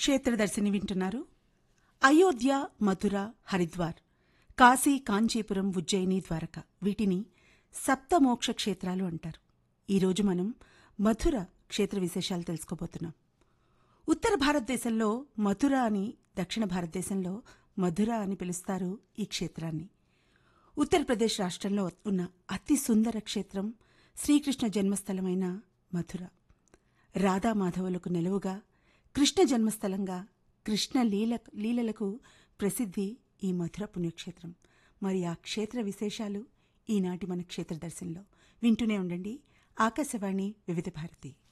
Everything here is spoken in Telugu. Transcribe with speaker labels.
Speaker 1: క్షేత్రదర్శిని వింటున్నారు అయోధ్య మథుర హరిద్వార్ కాశీ కాంచీపురం ఉజ్జయిని ద్వారక వీటిని సప్తమోక్ష క్షేత్రాలు అంటారు ఈరోజు మనం మథుర క్షేత్ర విశేషాలు తెలుసుకోబోతున్నాం ఉత్తర భారతదేశంలో మథుర అని దక్షిణ భారతదేశంలో మధుర అని పిలుస్తారు ఈ క్షేత్రాన్ని ఉత్తరప్రదేశ్ రాష్ట్రంలో ఉన్న అతి సుందర క్షేత్రం శ్రీకృష్ణ జన్మస్థలమైన మథుర రాధామాధవులకు నెలవుగా కృష్ణ జన్మస్థలంగా కృష్ణ లీల లీలలకు ప్రసిద్ధి ఈ మధుర పుణ్యక్షేత్రం మరి ఆ క్షేత్ర విశేషాలు ఈనాటి మన క్షేత్ర దర్శనంలో వింటూనే ఉండండి ఆకాశవాణి వివిధ భారతి